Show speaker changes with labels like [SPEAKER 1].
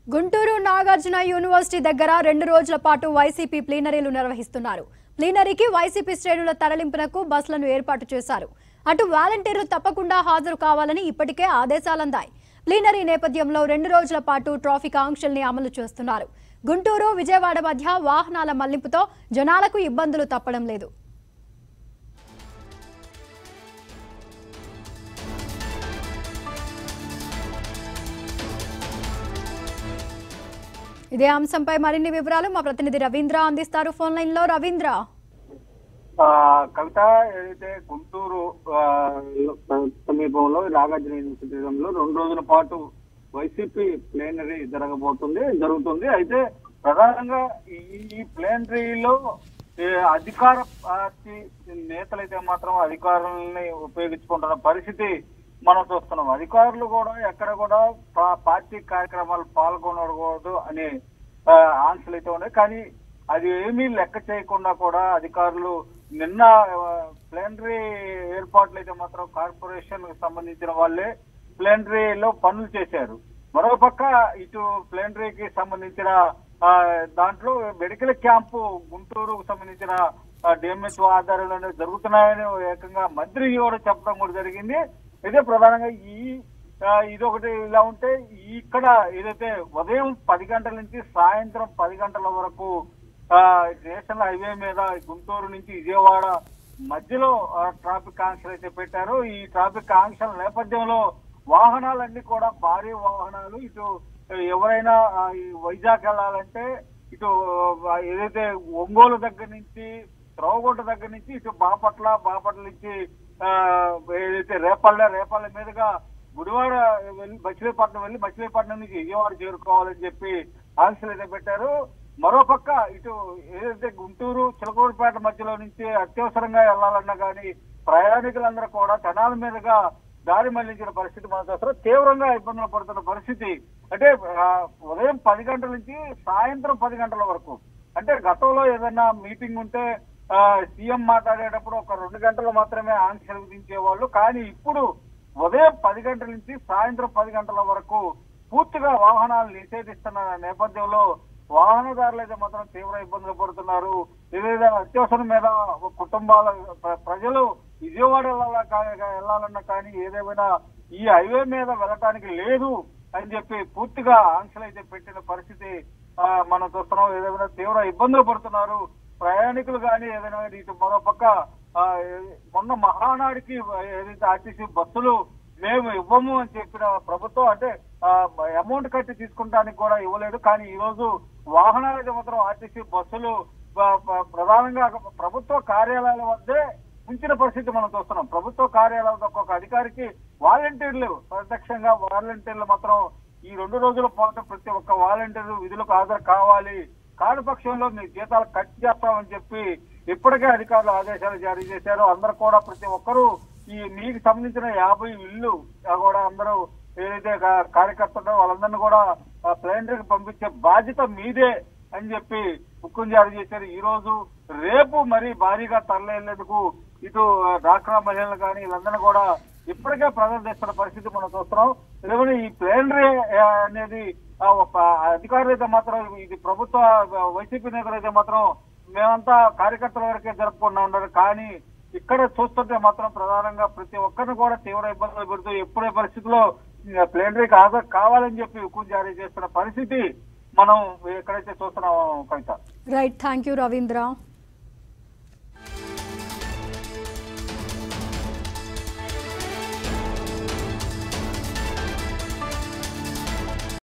[SPEAKER 1] Guntur Nagarjuna university దగ్గర రెండు రోజుల పాటు వైసీపీ ప్లీనరీలు నిర్వహిస్తున్నారు ప్లీనరీకి వైసీపీ శ్రేణుల తరలింపునకు బస్సులను ఏర్పాటు చేశారు అటు వాలంటీర్లు తప్పకుండా హాజరు కావాలని ఇప్పటికే ఆదేశాలందాయి ప్లీనరీ నేపథ్యంలో రెండు రోజుల పాటు ట్రాఫిక్ ఆంక్షల్ని అమలు చేస్తున్నారు గుంటూరు విజయవాడ మధ్య వాహనాల మళ్లింపుతో జనాలకు ఇబ్బందులు తప్పడం లేదు ఇదే అంశంపై మరిన్ని వివరాలు మా ప్రతినిధి రవీంద్ర అందిస్తారు ఫోన్ లైన్ లో రవీంద్ర
[SPEAKER 2] ఆ, కవిత ఏదైతే గుంటూరు ఆ, సమీపంలో నాగార్జున యూనివర్సిటీలో రెండు రోజుల పాటు వైసీపీ ప్లేనరీ జరగబోతుంది జరుగుతుంది అయితే ప్రధానంగా ఈ ఈ ప్లేనరీలో ఏ, అధికార పార్టీ నేతలైతే మాత్రం అధికారులని ఉపయోగించుకుంటున్న పరిస్థితి మనం చూస్తున్నాం అధికారులు కూడా ఎక్కడ కూడా పా- పార్టీ కార్యక్రమాలు పాల్గొనకూడదు అనే ఆ, ఆంక్షలు అయితే ఉన్నాయి కానీ అది ఏమీ లెక్క చేయకుండా కూడా అధికారులు నిన్న ప్లేనరీ ఏర్పాట్లు అయితే మాత్రం కార్పొరేషన్ కు సంబంధించిన వాళ్ళే ప్లేనరీలో పనులు చేశారు మరోపక్క ఇటు ప్లేనరీకి సంబంధించిన ఆ, దాంట్లో మెడికల్ క్యాంపు గుంటూరుకు సంబంధించిన డిఎంహెచ్ ఆధారంలోనే జరుగుతున్నాయని ఏకంగా మంత్రి కూడా చెప్పడం కూడా జరిగింది ఇదే ప్రధానంగా ఈ ఆ, ఇదొకటి ఇలా ఉంటే ఇక్కడ ఏదైతే ఉదయం పది గంటల నుంచి సాయంత్రం పది గంటల వరకు ఆ, నేషనల్ హైవే మీద గుంటూరు నుంచి విజయవాడ మధ్యలో ఆ, ట్రాఫిక్ ఆంక్షలు అయితే పెట్టారు ఈ ట్రాఫిక్ ఆంక్షల నేపథ్యంలో వాహనాలన్నీ కూడా భారీ వాహనాలు ఇటు ఎవరైనా ఆ, ఈ వైజాగ్ వెళ్ళాలంటే ఇటు ఆ, ఏదైతే ఒంగోలు దగ్గర నుంచి త్రోవగుంట దగ్గర నుంచి ఇటు బాపట్ల బాపట్ల నుంచి ఆ, ఏదైతే రేపల్లె రేపల్లె మీదుగా గుడివాడ వెళ్ళి మచిలీపట్నం వెళ్ళి మచిలీపట్నం నుంచి విజయవాడ చేరుకోవాలని చెప్పి ఆంక్షలు అయితే పెట్టారు మరోపక్క ఇటు ఏదైతే గుంటూరు చిలకూరుపేట మధ్యలో నుంచి అత్యవసరంగా వెళ్లాలన్నా కానీ ప్రయాణికులందరూ కూడా తెనాల మీదుగా దారి మళ్లించిన పరిస్థితి మన చూస్తున్నాం తీవ్రంగా ఇబ్బందులు పడుతున్న పరిస్థితి అంటే ఆ, ఉదయం పది గంటల నుంచి సాయంత్రం పది గంటల వరకు అంటే గతంలో ఏదైనా మీటింగ్ ఉంటే ఆ, సీఎం మాట్లాడేటప్పుడు ఒక రెండు గంటలు మాత్రమే ఆంక్షలు విధించేవాళ్ళు కానీ ఇప్పుడు ఉదయం పది గంటల నుంచి సాయంత్రం పది గంటల వరకు పూర్తిగా వాహనాలు నిషేధిస్తున్న నేపథ్యంలో వాహనదారులు అయితే మాత్రం తీవ్ర ఇబ్బందులు పడుతున్నారు ఏదైనా అత్యవసరం మీద కుటుంబాల ప్ర- ప్రజలు విజయవాడ వెళ్ళాలా కా- వెళ్ళాలన్నా కానీ ఏదేమైనా ఈ హైవే మీద వెళ్ళటానికి లేదు అని చెప్పి పూర్తిగా ఆంక్షలు అయితే పెట్టిన పరిస్థితి ఆ, మనం చూస్తున్నాం ఏదైనా తీవ్ర ఇబ్బందులు పడుతున్నారు ప్రయాణికులు కానీ ఏదైనా కానీ ఇటు మరోపక్క ఆ, ఏ- మొన్న మహానాడికి ఏదైతే ఆర్టీసీ బస్సులు మేము ఇవ్వము అని చెప్పిన ప్రభుత్వం అంటే అమౌంట్ కట్టి తీసుకుంటానికి కూడా ఇవ్వలేదు కానీ ఈ రోజు వాహనాలకి మాత్రం ఆర్టీసీ బస్సులు ప- ప- ప్రధానంగా ప్రభుత్వ కార్యాలయాల వద్దే ఉంచిన పరిస్థితి మనం చూస్తున్నాం ప్రభుత్వ కార్యాలయం ఒక్కొక్క అధికారికి వాలంటీర్లు ప్రత్యక్షంగా వాలంటీర్లు మాత్రం ఈ రెండు రోజుల పాటు ప్రతి ఒక్క వాలంటీర్ విధులకు హాజరు కావాలి కాని పక్షంలో మీ జీతాలు కట్ చేస్తామని చెప్పి ఇప్పటికే అధికారులు ఆదేశాలు జారీ చేశారు అందరూ కూడా ప్రతి ఒక్కరూ ఈ మీకు సంబంధించిన యాభై ఇల్లు కూడా అందరూ ఏదైతే కా- కార్యకర్తలు వాళ్ళందరినీ కూడా ప్లేనరీకి పంపించే బాధ్యత మీదే అని చెప్పి హుక్కుం జారీ చేశారు ఈ రోజు రేపు మరి భారీగా తరలేందుకు ఇటు ఆ, డ్వాక్రా మహిళలు కానీ వీళ్ళందరినీ కూడా ఇప్పటికే ప్రదర్శిస్తున్న పరిస్థితి మనం చూస్తున్నాం ఎందుకంటే ఈ ప్లేనరీ ఆ, అనేది ఆ, ఒక అధికారులు అయితే మాత్రం ఇది ప్రభుత్వ ఆ, వైసీపీ నేతలు అయితే మాత్రం మేమంతా కార్యకర్తల వరకే జరుపుకున్నా ఉన్నారు కానీ ఇక్కడ చూస్తుంటే మాత్రం ప్రధానంగా ప్రతి ఒక్కరిని కూడా తీవ్ర ఇబ్బందులు పెడుతూ ఎప్పుడే పరిస్థితిలో ప్లేనరీకి హాజరు కావాలని చెప్పి హుకుం జారీ చేస్తున్న పరిస్థితి మనం ఎక్కడైతే చూస్తున్నాం Kavitha
[SPEAKER 1] right thank you Ravindra